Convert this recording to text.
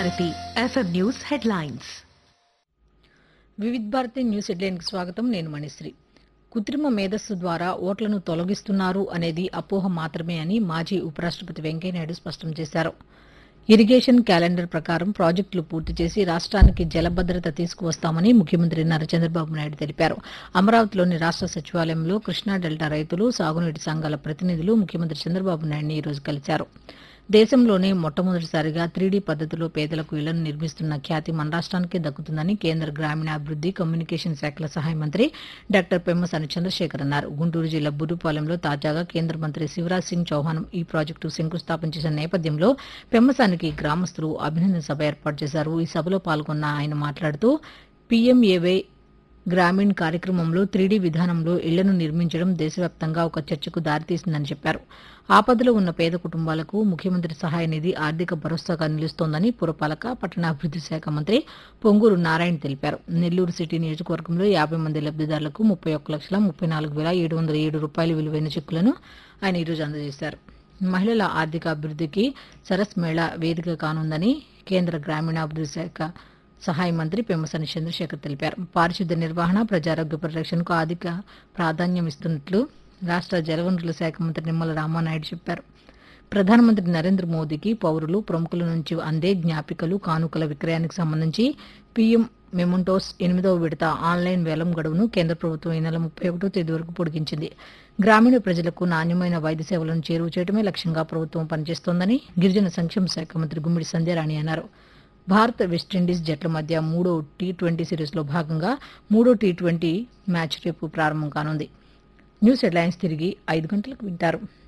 Bharati FM news headlines Vividh Bharati news హెడ్లైన్కి స్వాగతం నేను మణిశ్రీ కృత్రిమ మేధస్సు ద్వారా ఓట్లను తొలగిస్తున్నారు అనేది అపోహ మాత్రమే అని మాజీ ఉపరాష్ట్రపతి వెంకయ్యనాయుడు స్పష్టం చేశారు ఇరిగేషన్ క్యాలెండర్ ప్రకారం ప్రాజెక్టులు పూర్తి చేసి రాష్ట్రానికి జలభద్రత తీసుకువస్తామని ముఖ్యమంత్రి నారా చంద్రబాబు నాయుడు తెలిపారు అమరావతిలోని రాష్ట్ర సచివాలయంలో కృష్ణా డెల్టా రైతులు సాగునీటి సంఘాల ప్రతినిధులు ముఖ్యమంత్రి చంద్రబాబు నాయుడిని ఈ రోజు కలిశారు దేశంలోనే మొట్టమొదటిసారిగా త్రీడీ పద్దతిలో పేదలకు ఇళ్లను నిర్మిస్తున్న ఖ్యాతి మన రాష్ట్రానికే దక్కుతుందని కేంద్ర గ్రామీణాభివృద్ది కమ్యూనికేషన్ శాఖల సహాయ మంత్రి డాక్టర్ పెమ్మసాని చంద్రశేఖర్ అన్నారు గుంటూరు జిల్లా బుర్రుపాలెంలో తాజాగా కేంద్ర మంత్రి శివరాజ్ సింగ్ చౌహాన్ ఈ ప్రాజెక్టు శంకుస్థాపన చేసిన నేపథ్యంలో పెమ్మసానికి గ్రామస్తులు అభినందన సభ ఏర్పాటు చేశారు ఈ సభలో పాల్గొన్న ఆయన మాట్లాడుతూ పీఎంఏవై గ్రామీణ్ కార్యక్రమంలో త్రీడీ విధానంలో ఇళ్లను నిర్మించడం దేశవ్యాప్తంగా ఒక చర్చకు దారితీసిందని చెప్పారు ఆపదలో ఉన్న పేద కుటుంబాలకు ముఖ్యమంత్రి సహాయ నిధి ఆర్థిక భరోసాగా నిలుస్తోందని పురపాలక పట్టణాభివృద్ది శాఖ మంత్రి పొంగూరు నారాయణ తెలిపారు నెల్లూరు సిటీ నియోజకవర్గంలో యాభై మంది లబ్దిదారులకు ముప్పై ఒక్క లక్షల ముప్పై నాలుగు వేల ఏడు వందల ఏడు రూపాయల విలువైన చెక్కులను ఆయన ఈరోజు అందజేశారు మహిళల ఆర్థిక అభివృద్ధికి సరస్ మేళా వేదిక కానుందని కేంద్ర గ్రామీణాభివృద్ధి శాఖ సహాయ మంత్రి పెమ్మసాని చంద్రశేఖర్ తెలిపారు పారిశుద్ధ్య నిర్వహణ ప్రజారోగ్య పరిరక్షణకు అధిక ప్రాధాన్యం ఇస్తున్నట్లు రాష్ట్ర జలవనరుల శాఖ మంత్రి నిమ్మల రామానాయుడు చెప్పారు ప్రధానమంత్రి నరేంద్ర మోదీకి పౌరులు ప్రముఖుల నుంచి అందే జ్ఞాపికలు కానుకల విక్రయానికి సంబంధించి పీఎం మెమంటోస్ ఎనిమిదవ విడత ఆన్లైన్ వేలం గడువును కేంద్ర ప్రభుత్వం ఈ నెల ముప్పై ఒకటో తేదీ వరకు పొడిగించింది గ్రామీణ ప్రజలకు నాణ్యమైన వైద్య సేవలను చేరువ చేయడమే లక్ష్యంగా ప్రభుత్వం పనిచేస్తోందని గిరిజన సంక్షేమ శాఖ మంత్రి గుమ్మిడి సంధ్యారాణి అన్నారు భారత్ వెస్టిండీస్ జట్ల మధ్య మూడో టీ ట్వంటీ సిరీస్లో భాగంగా మూడో టీ ట్వంటీ మ్యాచ్ రేపు ప్రారంభం కానుంది న్యూస్ హెడ్లైన్స్ తిరిగి ఐదు గంటలకు వింటారు